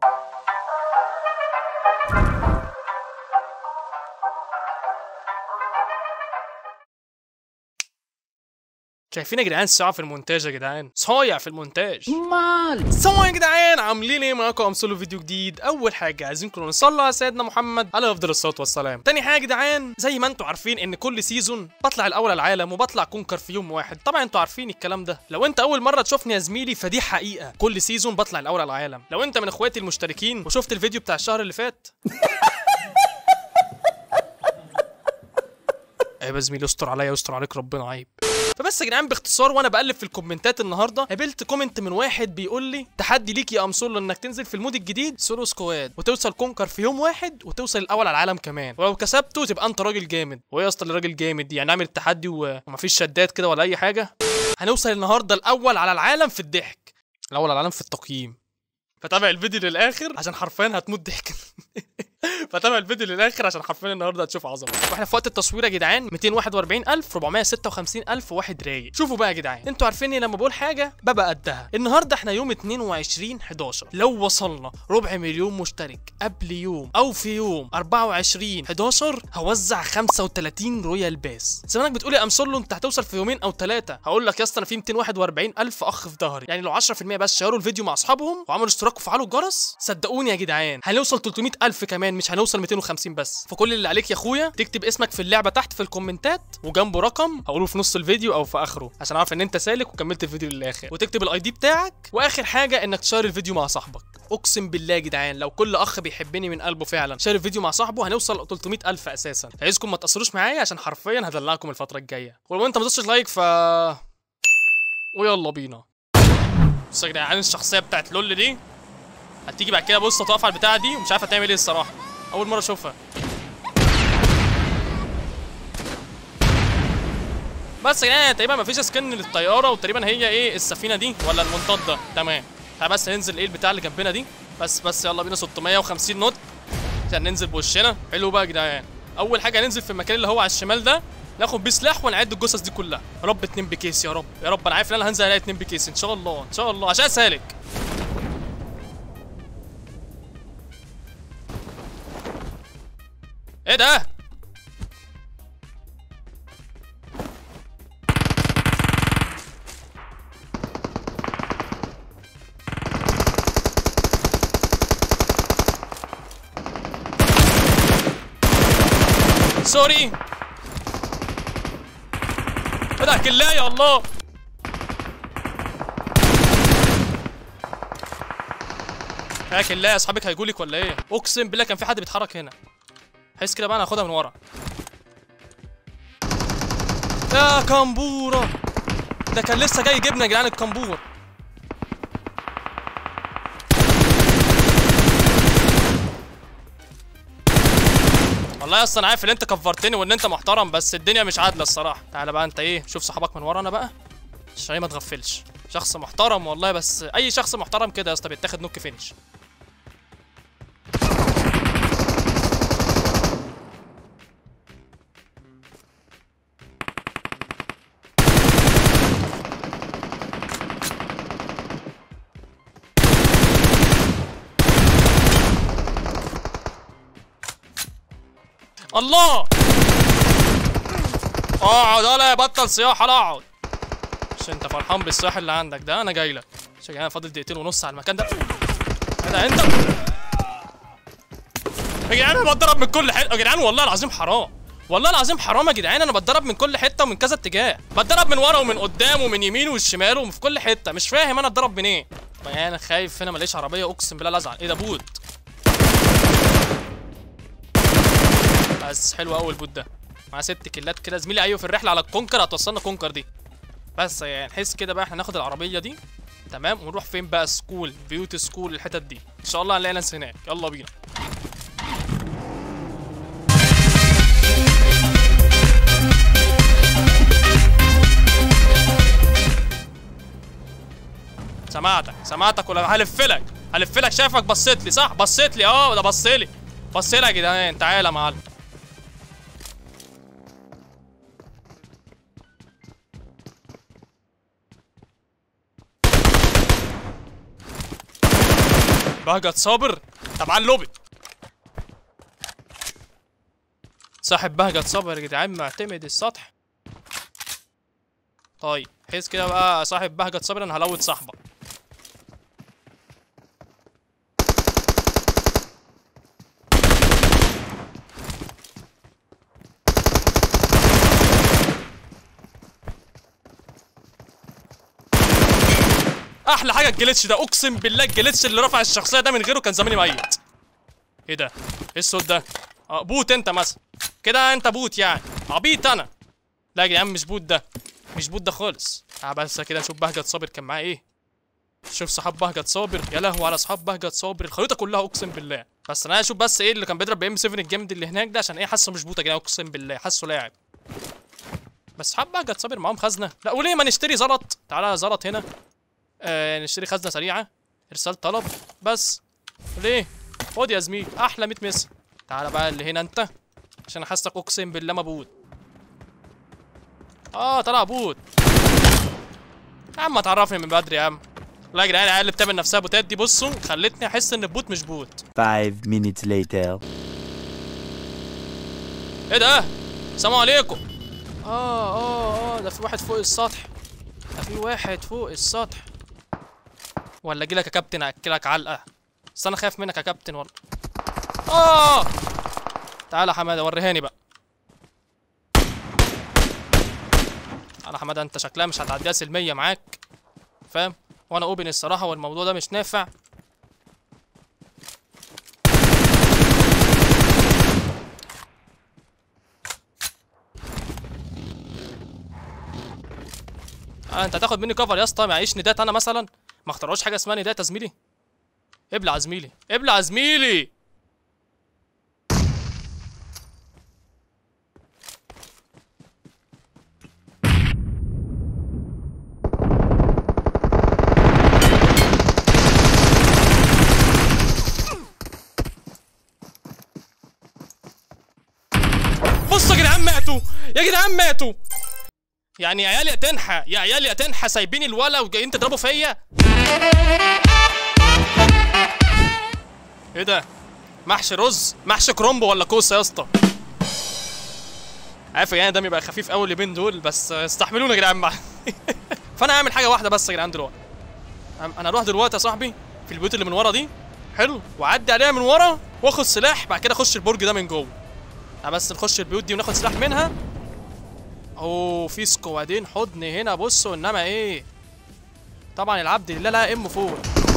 شايفين يا جدعان صايع في المونتاج يا جدعان صايع في المونتاج مال السلام يا جدعان عاملين ايه معاكم امثله فيديو جديد اول حاجه عايزين كلنا نصلي على سيدنا محمد عليه افضل الصلاه والسلام تاني حاجه يا جدعان زي ما انتم عارفين ان كل سيزون بطلع الاول على العالم وبطلع كونكر في يوم واحد طبعا انتوا عارفين الكلام ده لو انت اول مره تشوفني يا زميلي فدي حقيقه كل سيزون بطلع الاول على العالم لو انت من اخواتي المشتركين وشفت الفيديو بتاع الشهر اللي فات عيب يا زميلي استر عليا ويستر عليك ربنا عيب فبس يا جدعان باختصار وانا بقلب في الكومنتات النهارده قابلت كومنت من واحد بيقول لي تحدي ليك يا امسولو انك تنزل في المود الجديد سولو سكواد وتوصل كونكر في يوم واحد وتوصل الاول على العالم كمان ولو كسبته تبقى انت راجل جامد وايه يا اسطى اللي راجل جامد دي يعني نعمل التحدي و- ومفيش شدات كده ولا اي حاجه هنوصل النهارده الاول على العالم في الضحك الاول على العالم في التقييم فتابع الفيديو للاخر عشان حرفيا هتموت ضحك فتابع الفيديو للاخر عشان حرفيا النهارده هتشوف عظمه واحنا في وقت التصوير يا جدعان 241400 456000 واحد رايق شوفوا بقى يا جدعان انتوا عارفين لما بقول حاجه ببقى قدها النهارده احنا يوم 22 11 لو وصلنا ربع مليون مشترك قبل يوم او في يوم 24 11 هوزع 35 رويال باس زمانك بتقول يا امسولو انت هتوصل في يومين او ثلاثه هقول لك يا اسطى انا في 241 الف اخ في ظهري يعني لو 10% بس شيروا الفيديو مع اصحابهم وعملوا اشتراك وفعلوا الجرس صدقوني يا جدعان هنوصل 300 الف كمان مش هنوصل 250 بس فكل اللي عليك يا اخويا تكتب اسمك في اللعبه تحت في الكومنتات وجنبه رقم هقوله في نص الفيديو او في اخره عشان اعرف ان انت سالك وكملت الفيديو للاخر وتكتب الاي دي بتاعك واخر حاجه انك تشير الفيديو مع صاحبك اقسم بالله يا جدعان لو كل اخ بيحبني من قلبه فعلا شير الفيديو مع صاحبه هنوصل 300 الف اساسا عايزكم ما تاثروش معايا عشان حرفيا هدلعكم الفتره الجايه ولو انت ما دوستش لايك ف ويلا بينا بص يا جدعان الشخصيه بتاعت لول دي هتيجي بعد كده بص تقف على البتاعه دي ومش عارفه تعمل ايه الصراحه اول مره اشوفها بس يا جدعان تقريبا مفيش سكن للطياره وتقريبا هي ايه السفينه دي ولا المنطاد ده تمام تعال بس ننزل ايه البتاع اللي جنبنا دي بس بس يلا بينا 650 نوت عشان ننزل بوشنا حلو بقى يا جدعان اول حاجه هننزل في المكان اللي هو على الشمال ده ناخد بيه سلاح ونعد الجثث دي كلها يا رب اتنين بكيس يا رب يا رب انا عارف ان انا هنزل الاقي اتنين بكيس ان شاء الله ان شاء الله عشان سالك ايه ده سوري ايه ده كلاية يا الله يا كلاية اصحابك هيجولك ولا ايه اقسم بالله كان في حد بيتحرك هنا حس كده بقى انا هاخدها من ورا يا كمبوره ده كان لسه جاي يجيبنا يا جدعان الكمبور والله يا اسطى انا عارف ان انت كفرتني وان انت محترم بس الدنيا مش عادله الصراحه تعالى بقى انت ايه شوف صحابك من ورانا بقى عشان إيه ما تغفلش شخص محترم والله بس اي شخص محترم كده يا اسطى بيتاخد نوك فينش الله اقعد ولا بطل صياح لا اقعد مش انت فرحان بالصياح اللي عندك ده انا جاي لك عشان انا فاضل دقيقتين ونص على المكان ده ايه ده انت يا جدعان انا بتضرب من كل حته يا جدعان والله العظيم حرام والله العظيم حرام يا جدعان انا بتضرب من كل حته ومن كذا اتجاه بتضرب من ورا ومن قدام ومن يمين والشمال وفي كل حته مش فاهم انا اتضرب من ايه يعني انا خايف هنا ماليش عربيه اقسم بالله لا ازعل ايه ده بوت بس حلو قوي البوت ده معاه ست كيلات كده زميلي ايوه في الرحله على الكونكر هتوصلنا كونكر دي بس يعني نحس كده بقى احنا ناخد العربيه دي تمام ونروح فين بقى سكول بيوت سكول الحتت دي ان شاء الله هنلاقي ناس هناك يلا بينا سمعتك سمعتك ولا هلف لك هلف لك شايفك بصيت لي صح بصيت لي اه ده بص لي بص لي يا جدعان تعالى يا معلم بهجت صابر طبعا اللوبي صاحب بهجت صابر يا جدعان معتمد السطح طيب حيث كده بقى صاحب بهجت صابر انا هلوت صاحبك احلى حاجه الجليتش ده اقسم بالله الجليتش اللي رفع الشخصيه ده من غيره كان زماني ميت ايه ده ايه الصوت ده اه بوت انت مثلا كده انت بوت يعني عبيط انا لا يا جدعان مش بوت ده مش بوت ده خالص تعال بس كده نشوف بهجت صابر كان معاه ايه شوف صحاب بهجت صابر يا لهوي على صحاب بهجت صابر الخريطه كلها اقسم بالله بس انا اشوف بس ايه اللي كان بيضرب بام 7 الجامد اللي هناك ده عشان ايه حاسه مش بوت يا جدعان اقسم بالله حاسه لاعب بس صحاب بهجت صابر معاهم خزنه لا وليه ما نشتري زلط تعالى زلط هنا آه نشتري خزنه سريعه ارسال طلب بس ليه خد يا زميل احلى 100 مس تعالى بقى اللي هنا انت عشان احسك اقسم بالله مبوت اه طلع بوت يا عم تعرفني من بدري يا عم لا يا جدعان العيال اللي بتعمل نفسها بوتات دي بصوا خلتني احس ان البوت مش بوت Five minutes later. ايه ده السلام عليكم اه اه اه ده في واحد فوق السطح ده في واحد فوق السطح ولا اجي لك يا كابتن اكلك علقه بس انا خايف منك يا كابتن والله اه تعالى يا حماده وريهاني بقى تعالى يا حماده انت شكلها مش هتعديها سلميه معاك فاهم وانا اوبن الصراحه والموضوع ده مش نافع آه انت هتاخد مني كفر يا اسطى معيش ندات انا مثلا ما اخترعوش حاجه اسمها ندات يا زميلي ابلع يا زميلي ابلع يا زميلي بصوا يا جدعان ماتوا يا جدعان ماتوا يعني يا عيال يا تنحى يا عيال يا تنحى سايبين الولا وجايين تضربوا فيا ايه ده محشي رز محشي كرومبو ولا كوسه يا اسطى عارف يعني دمي بقى خفيف قوي اليومين دول بس استحملونا يا جدعان بقى فانا هعمل حاجه واحده بس يا جدعان دلوقتي أم- انا اروح دلوقتي يا صاحبي في البيوت اللي من ورا دي حلو واعدي عليها من ورا واخد سلاح بعد كده اخش البرج ده من جوه تعال بس نخش البيوت دي وناخد سلاح منها اوه في سكوادين حضن هنا بصوا انما ايه طبعا العبد لله لا ام فوق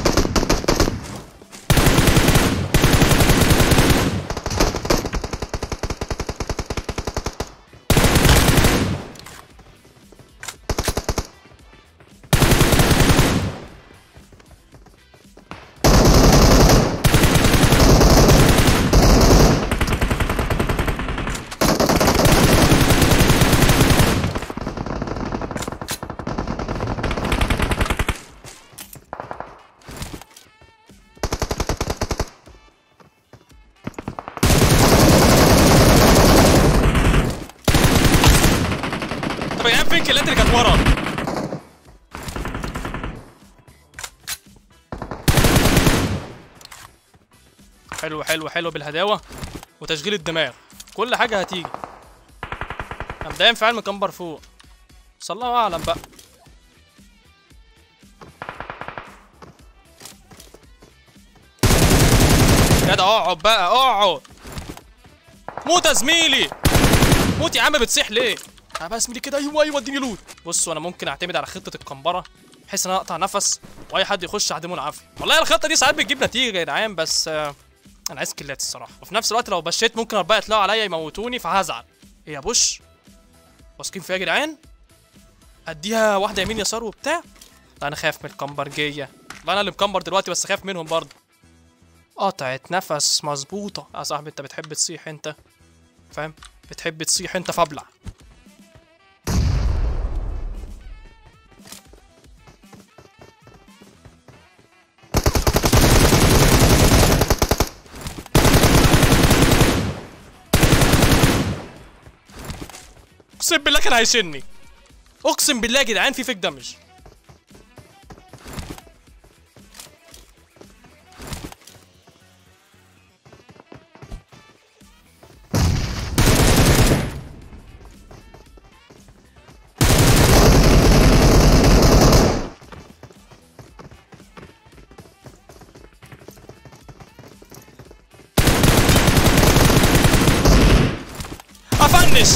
طب يا جدعان فين الكلات اللي كانت ورا حلو حلو حلو بالهداوه وتشغيل الدماغ كل حاجه هتيجي مبدئيا فعل مكمبر فوق بس الله اعلم بقى يا ده اقعد بقى اقعد موت يا زميلي موت يا عم بتصيح ليه؟ انا بقى زميلي كده ايوه ايوه اديني لوت بصوا انا ممكن اعتمد على خطه الكمبره بحيث ان انا اقطع نفس واي حد يخش اعدمه العافيه والله الخطه دي ساعات بتجيب نتيجه يا جدعان بس آه، انا عايز كلات الصراحه وفي نفس الوقت لو بشيت ممكن اربعه يطلعوا عليا يموتوني فهزعل ايه يا بوش واثقين فيا يا جدعان اديها واحده يمين يسار وبتاع لا انا خايف من الكمبرجيه لا انا اللي مكمبر دلوقتي بس خايف منهم برضه قطعة نفس مظبوطة يا صاحبي انت بتحب تصيح انت فاهم بتحب تصيح انت فابلع اقسم بالله كان هيشني اقسم بالله يا جدعان في فيك دمج فنش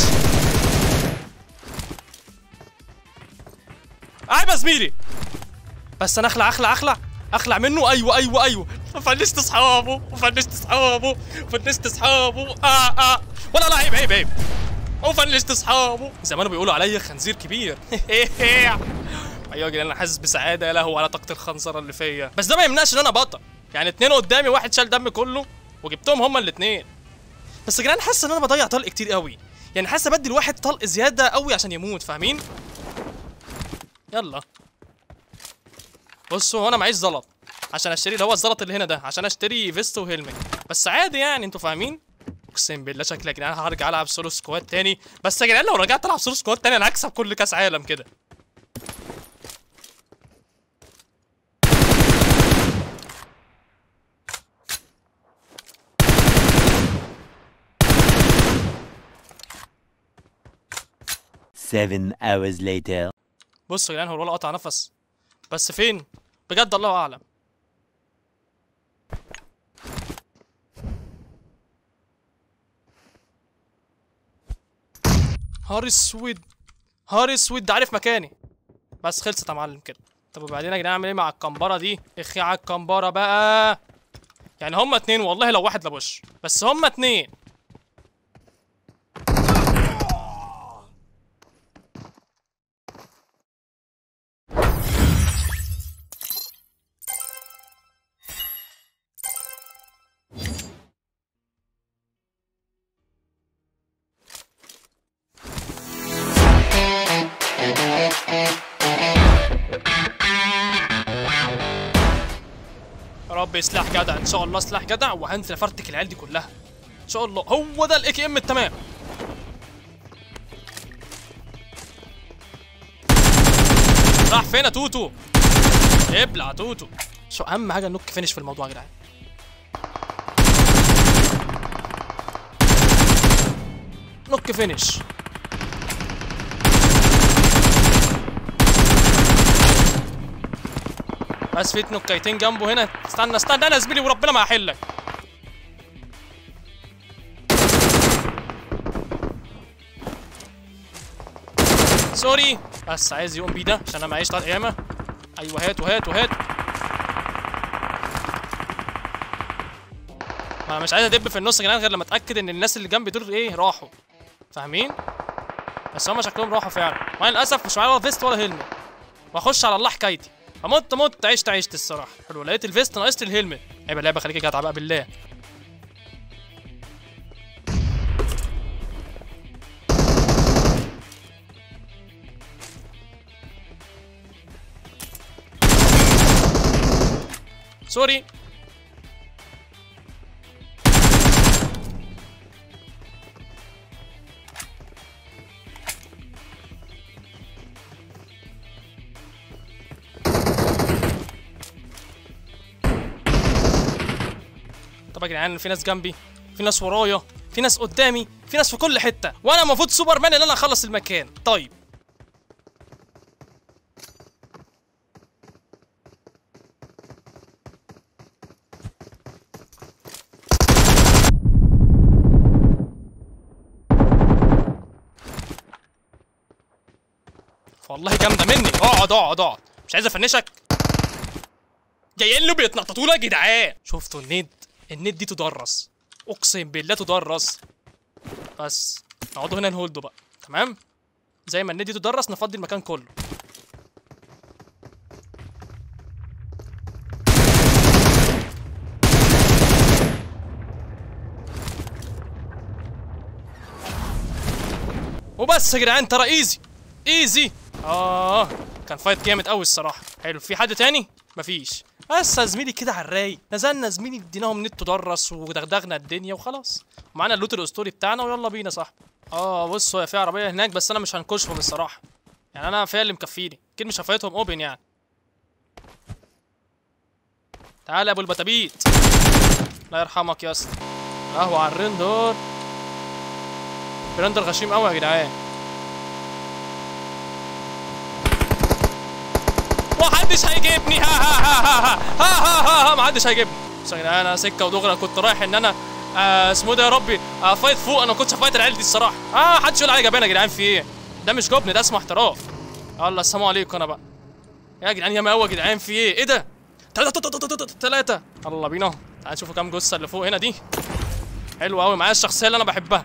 عيب يا زميلي بس انا اخلع اخلع اخلع اخلع منه ايوه ايوه ايوه فنشت اصحابه وفنشت اصحابه وفنشت اصحابه اه اه ولا لا عيب عيب عيب وفنشت اصحابه زمان بيقولوا عليا خنزير كبير ايوه يا جدعان انا حاسس بسعاده يا لهو على طاقه الخنزره اللي فيا بس ده ما يمنعش ان انا بطل يعني اتنين قدامي واحد شال دم كله وجبتهم هما الاتنين بس يا جدعان حاسس ان انا بضيع طلق كتير قوي يعني حاسس بدي الواحد طلق زياده قوي عشان يموت فاهمين يلا بصوا هو انا معيش زلط عشان اشتري اللي هو الزلط اللي هنا ده عشان اشتري فيست وهيلمت بس عادي يعني انتوا فاهمين اقسم بالله شكلي يا جدعان هرجع العب سولو سكواد تاني بس يا جدعان لو رجعت العب سولو سكواد تاني انا هكسب كل كاس عالم كده Seven hours later. بصوا يا جدعان هو الولا قطع نفس بس فين بجد الله اعلم هار اسود هار اسود ده عارف مكاني بس خلصت يا معلم كده طب وبعدين يا جدعان اعمل ايه مع الكمبره دي اخي على الكمبره بقى يعني هما اتنين والله لو واحد لبش بس هما اتنين يا رب سلاح جدع ان شاء الله سلاح جدع وهنزل افرتك العيال دي كلها ان شاء الله هو ده الاي كي ام التمام راح فين يا توتو ابلع توتو شو اهم حاجه النوك فينش في الموضوع يا جدعان نوك فينش بس في نكايتين جنبه هنا استنى استنى انا يا زميلي وربنا ما هحلك سوري بس عايز يقوم بيه ده عشان انا معيش طلق ياما ايوه هات وهات وهات ما انا مش عايز ادب في النص يا جدعان غير لما اتاكد ان الناس اللي جنبي دول ايه راحوا فاهمين بس هما شكلهم راحوا فعلا وانا للاسف مش معايا ولا فيست ولا هيلمت واخش على الله حكايتي اموت اموت عشت عشت الصراحه حلو لقيت الفيست ناقصت الهيلمت عيب اللعبه خليكي جدع بقى بالله سوري طب يا جدعان في ناس جنبي في ناس ورايا في ناس قدامي في ناس في كل حته وانا المفروض سوبر مان ان انا اخلص المكان طيب والله جامده مني اقعد اقعد اقعد مش عايز افنشك جايين له بيتنططوا له يا جدعان شفتوا الند الند دي تدرس اقسم بالله تدرس بس نقعدوا هنا نهولدوا بقى تمام زي ما الند دي تدرس نفضي المكان كله وبس يا جدعان ترى ايزي ايزي اه كان فايت جامد قوي الصراحه حلو في حد تاني مفيش بس يا زميلي كده على الرايق نزلنا زميلي اديناهم نت درس ودغدغنا الدنيا وخلاص ومعانا اللوت الاسطوري بتاعنا ويلا بينا صح اه بصوا هي في عربيه هناك بس انا مش هنكشهم الصراحه يعني انا فيها اللي مكفيني اكيد مش هفايتهم اوبن يعني تعال يا ابو البتابيت الله يرحمك يا اسطى قهوه على الرندر الرندر غشيم قوي يا جدعان محدش هيجيبني ها ها ها ها ها ها ها ها ها محدش هيجيبني بس يا جدعان انا سكه ودغري أنا كنت رايح ان انا آه اسمه ده يا ربي آه فايت فوق انا ما كنتش فايت العيال دي الصراحه اه محدش يقول عليا جبان يا جدعان في ايه ده مش جبن ده اسمه احتراف الله السلام عليكم انا بقى يا جدعان يا قوي يا جدعان في ايه ايه ده ثلاثة الله بينا تعال نشوفوا كام جثة اللي فوق هنا دي حلو قوي معايا الشخصية اللي انا بحبها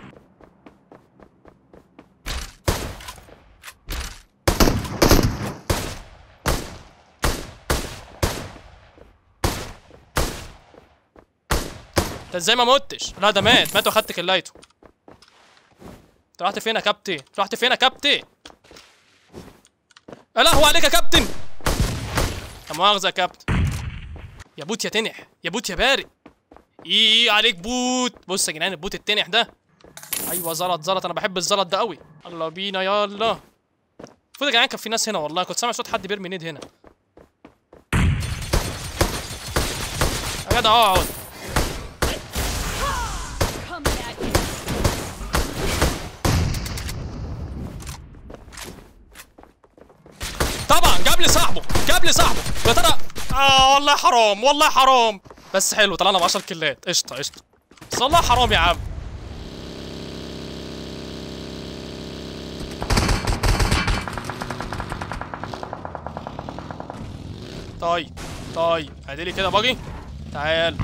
انت ازاي ما متش؟ لا ده مات مات واخدت كلايته انت رحت فين يا كابتن؟ رحت فين يا كابتن؟ يا لهوي عليك يا كابتن لا مؤاخذة يا كابتن يا بوت يا تنح يا بوت يا بارق ايه عليك بوت بص يا جدعان البوت التنح ده ايوه زلط زلط انا بحب الزلط ده قوي يلا بينا يلا المفروض يا جدعان كان في ناس هنا والله كنت سامع صوت حد بيرمي نيد هنا يا جدع اقعد Coming at you. طبعا جاب لي صاحبه جاب لي صاحبه يا ترى اه والله حرام والله حرام بس حلو طلعنا ب 10 كيلات قشطه قشطه بس والله حرام يا عم طيب طيب ادي لي كده باجي تعال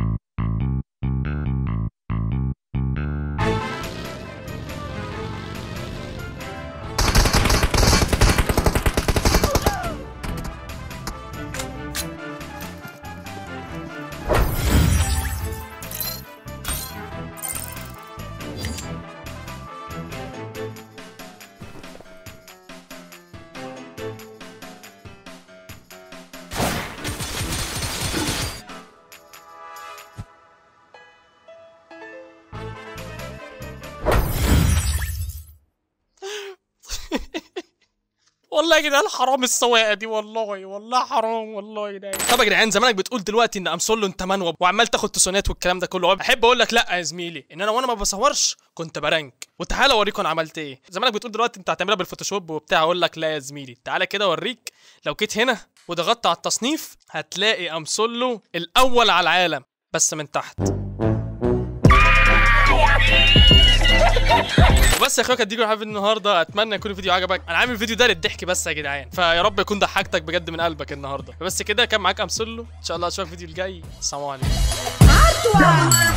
والله يا جدعان حرام السواقه دي والله والله حرام والله يا جدعان طب يا جدعان زمانك بتقول دلوقتي ان امسولو انت منوب وعمال تاخد تسونات والكلام ده كله احب اقول لك لا يا زميلي ان انا وانا ما بصورش كنت برانك وتعالى اوريكم انا عملت ايه زمانك بتقول دلوقتي انت هتعملها بالفوتوشوب وبتاع اقول لك لا يا زميلي تعالى كده اوريك لو جيت هنا وضغطت على التصنيف هتلاقي امسولو الاول على العالم بس من تحت وبس يا اخويا كانت دي كل حاجه في النهارده اتمنى يكون الفيديو عجبك انا عامل الفيديو ده للضحك بس يا جدعان فيا رب يكون ضحكتك بجد من قلبك النهارده بس كده كان معاك امسلو ان شاء الله اشوفك الفيديو الجاي السلام عليكم One.